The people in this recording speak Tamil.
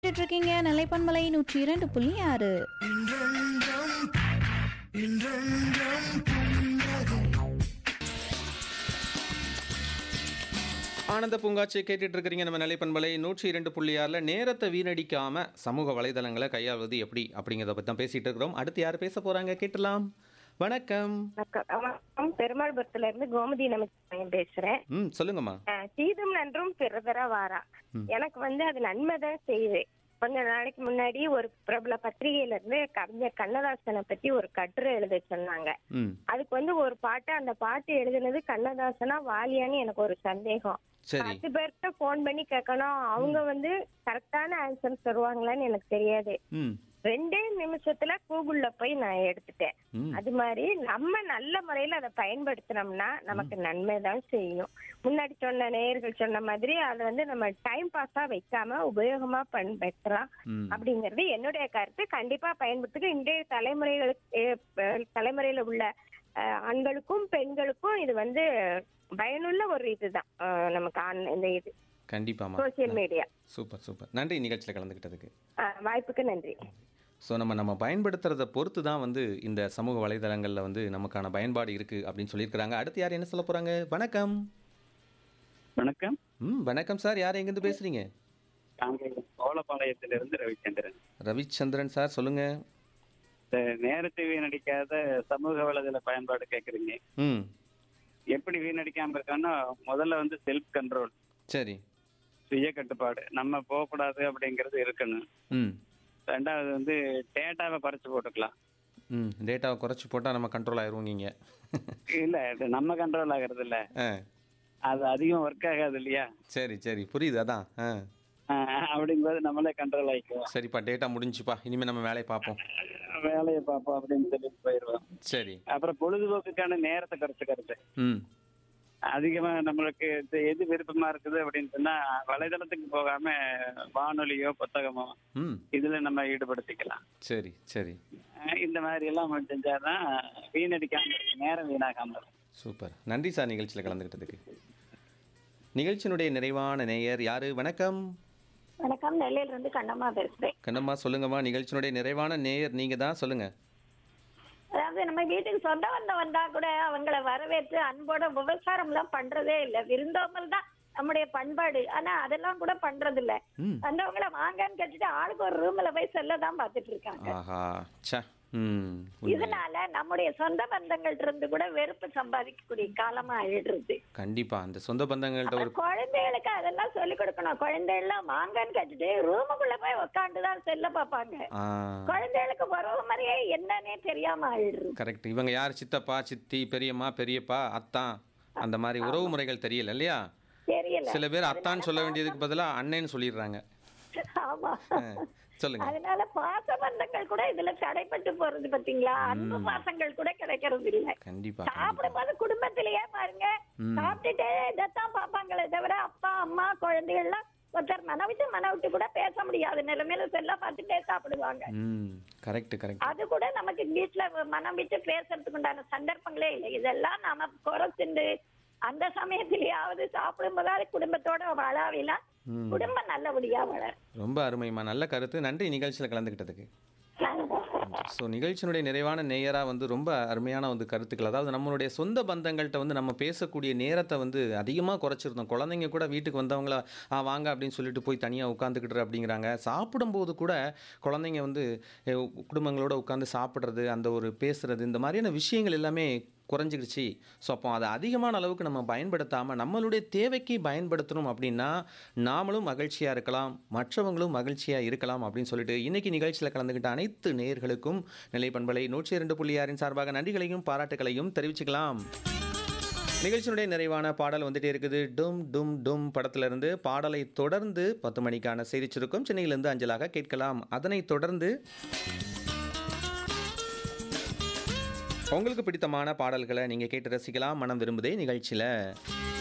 கேட்டுட்டு இருக்கீங்க நிலைப்பன்மலை நூற்றி இரண்டு புள்ளி ஆறு ஆனந்த பூங்காட்சி கேட்டுட்டு இருக்கிறீங்க நம்ம நிலைப்பண்பலை நூற்றி இரண்டு புள்ளி ஆறில் நேரத்தை வீணடிக்காம சமூக வலைதளங்களை கையாள்வது எப்படி அப்படிங்கிறத பற்றி தான் பேசிட்டு இருக்கிறோம் அடுத்து யார் பேச போறாங்க கேட்டலாம் வணக்கம் வணக்கம் வணக்கம் பெருமாள்புரத்துல இருந்து கோமதி நமச்சிவாயம் பேசுறேன் ம் சொல்லுங்கம்மா அஹ் தீதும் நன்றும் பிறதர வாரா எனக்கு வந்து அது நன்மைதான் செய்யுது கொஞ்ச நாளைக்கு முன்னாடி ஒரு பிரபல பத்திரிகையில இருந்து கவிஞர் கண்ணதாசனை பத்தி ஒரு கட்டுரை எழுத சொன்னாங்க ம் அதுக்கு வந்து ஒரு பாட்டு அந்த பாட்டு எழுதுனது கண்ணதாசனா வாலியான்னு எனக்கு ஒரு சந்தேகம் சரி பத்து பேர்கிட்ட போன் பண்ணி கேட்கணும் அவங்க வந்து கரெக்டான ஆன்சர் தருவாங்களான்னு எனக்கு தெரியாது ம் ரெண்டே நிமிஷத்துல கூகுள்ல போய் நான் எடுத்துட்டேன் ம் அது மாதிரி நம்ம நல்ல முறையில அதை பயன்படுத்தினோம்னா நமக்கு நன்மை தான் செய்யும் முன்னாடி சொன்ன நேயர்கள் சொன்ன மாதிரி அதை வந்து நம்ம டைம் பாஸா வைக்காம உபயோகமா பயன்படுத்தலாம் ம் அப்படிங்கிறது என்னுடைய கருத்து கண்டிப்பா பயன்படுத்துக இன்றைய தலைமுறைகளுக்கு அஹ், அஹ், தலைமுறையில உள்ள அஹ், ஆண்களுக்கும் பெண்களுக்கும் இது வந்து பயனுள்ள ஒரு இதுதான் அஹ், நமக்கு ஆன் இந்த இது கண்டிப்பாம்மா சோசியல் மீடியா சூப்பர் சூப்பர் நன்றி நிகழ்ச்சியில் கலந்துக்கிட்டதுக்கு வாய்ப்புக்கு நன்றி ஸோ நம்ம நம்ம பயன்படுத்துறத பொறுத்து தான் வந்து இந்த சமூக வலைதளங்களில் வந்து நமக்கான பயன்பாடு இருக்குது அப்படின்னு சொல்லியிருக்கிறாங்க அடுத்து யார் என்ன சொல்ல போகிறாங்க வணக்கம் வணக்கம் ம் வணக்கம் சார் யார் எங்கேருந்து பேசுகிறீங்க நாங்கள் சோழபாளையத்திலிருந்து ரவிச்சந்திரன் ரவிச்சந்திரன் சார் சொல்லுங்கள் இந்த நேரத்தை வீணடிக்காத சமூக வலைதள பயன்பாடு கேட்குறீங்க ம் எப்படி வீணடிக்காம இருக்கான்னா முதல்ல வந்து செல்ஃப் கண்ட்ரோல் சரி சுய கட்டுப்பாடு நம்ம போகக்கூடாது அப்படிங்கிறது இருக்கணும் ம் ரெண்டாவது வந்து டேட்டாவை பறிச்சு போட்டுக்கலாம் ம் டேட்டாவை குறைச்சி போட்டால் நம்ம கண்ட்ரோல் ஆயிடுவோங்க இல்ல இது நம்ம கண்ட்ரோல் ஆகிறது இல்ல ஆ அது அதிகம் ஒர்க் ஆகாது இல்லையா சரி சரி புரியுது அதான் ஆ ஆஹ் அப்படிங்கும்போது நம்மளே கண்ட்ரோல் ஆகிக்குவோம் சரிப்பா டேட்டா முடிஞ்சுப்பா இனிமேல் நம்ம வேலையை பார்ப்போம் வேலையை பார்ப்போம் அப்படின்னு சொல்லிட்டு போயிடுவோம் சரி அப்புறம் பொழுதுபோக்குக்கான நேரத்தை குறைச்சிக்கிறது ம் அதிகமா நம்மளுக்கு இது எது விருப்பமா இருக்குது அப்படின்னு சொன்னா வலைதளத்துக்கு போகாம வானொலியோ புத்தகமோ ம் இதுல நம்ம ஈடுபடுத்திக்கலாம் சரி சரி அஹ் இந்த மாதிரி எல்லாம் நம்ம செஞ்சாதான் வீணடிக்காம இருக்கும் நேரம் வீணாகாம இருக்கும் சூப்பர் நன்றி சார் நிகழ்ச்சியில் கலந்துக்கிட்டதுக்கு நிகழ்ச்சியினுடைய நிறைவான நேயர் யாரு வணக்கம் வணக்கம் நெல்லையில இருந்து கண்ணம்மா பேசுறேன் கண்ணம்மா சொல்லுங்கம்மா நிகழ்ச்சியினுடைய நிறைவான நேயர் நீங்கள் தான் சொல்லுங்கள் அதாவது நம்ம வீட்டுக்கு சொந்த வந்த வந்தா கூட அவங்கள வரவேற்று அன்போட உபசாரம் எல்லாம் பண்றதே இல்ல விருந்தோம்பல் தான் நம்முடைய பண்பாடு ஆனா அதெல்லாம் கூட பண்றது இல்ல ம் வந்தவங்கள வாங்கன்னு கேட்டுட்டு ஆளுக்கு ஒரு ரூம்ல போய் செல்ல தான் பாத்துட்டு இருக்காங்க ஆஹா ச்சே ம் உண்மை. இதனால நம்முடைய சொந்த பந்தங்கள்ட்ட இருந்து கூட வெறுப்பு சம்பாதிக்கக்கூடிய காலமா ஆயிடுறது கண்டிப்பா அந்த சொந்த பந்தங்கள்ட்ட ஒரு அப்புறம் குழந்தைகளுக்கு அதெல்லாம் சொல்லி கொடுக்கணும் குழந்தைகள்லாம் வாங்கன்னு கேட்டுட்டு ரூமுக்குள்ள போய் உட்காந்து தான் செல்ல பார்ப்பாங்க ஆ குழந்தைகளுக்கு உறவு மாதிரியே என்னன்னே தெரியாம ஆயிடுறது கரெக்ட் இவங்க யார் சித்தப்பா சித்தி பெரியம்மா பெரியப்பா அத்தான் அந்த மாதிரி உறவு முறைகள் தெரியல இல்லையா தெரியல சில பேர் அத்தான்னு சொல்ல வேண்டியதுக்கு பதிலாக அண்ணேன்னு சொல்லிடுறாங்க ஆமா ஆ, சொல்லுங்க அதனால பாச பந்தங்கள் கூட இதுல தடைப்பட்டு போறது பாத்தீங்களா அன்பு பாசங்கள் கூட கிடைக்கிறது இல்ல கண்டிப்பா சாப்பிடும்போது குடும்பத்திலேயே பாருங்க சாப்பிட்டுட்டே இதைத்தான் பாப்பாங்களே தவிர அப்பா அம்மா குழந்தைகள்லாம் ஒருத்தர் மனவிட்டு மனவிட்டு கூட பேச முடியாத நிலைமையில செல்ல பார்த்துட்டே சாப்பிடுவாங்க ம் கரெக்ட் கரெக்ட் அது கூட நமக்கு வீட்டுல மனம் விட்டு பேசுறதுக்கு உண்டான சந்தர்ப்பங்களே இல்லை இதெல்லாம் நாம குறைச்சிண்டு அந்த சமயத்திலேயாவது சாப்பிடும்போதாவது குடும்பத்தோட வாழாவிலாம் ம் குடும்பம் நல்லபடியா வளரும் ரொம்ப அருமைம்மா நல்ல கருத்து நன்றி நிகழ்ச்சியில் கலந்துக்கிட்டதுக்கு ஸோ நிகழ்ச்சியினுடைய நிறைவான நேயராக வந்து ரொம்ப அருமையான வந்து கருத்துக்கள் அதாவது நம்மளுடைய சொந்த பந்தங்கள்கிட்ட வந்து நம்ம பேசக்கூடிய நேரத்தை வந்து அதிகமாக குறைச்சிருந்தோம் குழந்தைங்க கூட வீட்டுக்கு வந்தவங்கள ஆ வாங்க அப்படின்னு சொல்லிட்டு போய் தனியாக உட்காந்துக்கிட்டு அப்படிங்கிறாங்க சாப்பிடும்போது கூட குழந்தைங்க வந்து எ, குடும்பங்களோட உட்காந்து சாப்பிட்றது அந்த ஒரு பேசுறது இந்த மாதிரியான விஷயங்கள் எல்லாமே குறைஞ்சிக்கிடுச்சு ஸோ அப்போ அதை அதிகமான அளவுக்கு நம்ம பயன்படுத்தாமல் நம்மளுடைய தேவைக்கு பயன்படுத்தணும் அப்படின்னா நாமளும் மகிழ்ச்சியாக இருக்கலாம் மற்றவங்களும் மகிழ்ச்சியாக இருக்கலாம் அப்படின்னு சொல்லிட்டு இன்னைக்கு நிகழ்ச்சியில் கலந்துக்கிட்ட அனைத்து நேயர்களுக்கும் நிலை பண்பலை நூற்றி இரண்டு புள்ளி ஆறின் சார்பாக நன்றிகளையும் பாராட்டுகளையும் தெரிவிச்சுக்கலாம் நிகழ்ச்சியினுடைய நிறைவான பாடல் வந்துட்டே இருக்குது டும் டும் டும் படத்திலிருந்து பாடலை தொடர்ந்து பத்து மணிக்கான செய்தி சுருக்கம் சென்னையிலிருந்து அஞ்சலாக கேட்கலாம் அதனைத் தொடர்ந்து உங்களுக்கு பிடித்தமான பாடல்களை நீங்கள் கேட்டு ரசிக்கலாம் மனம் விரும்புதே நிகழ்ச்சியில்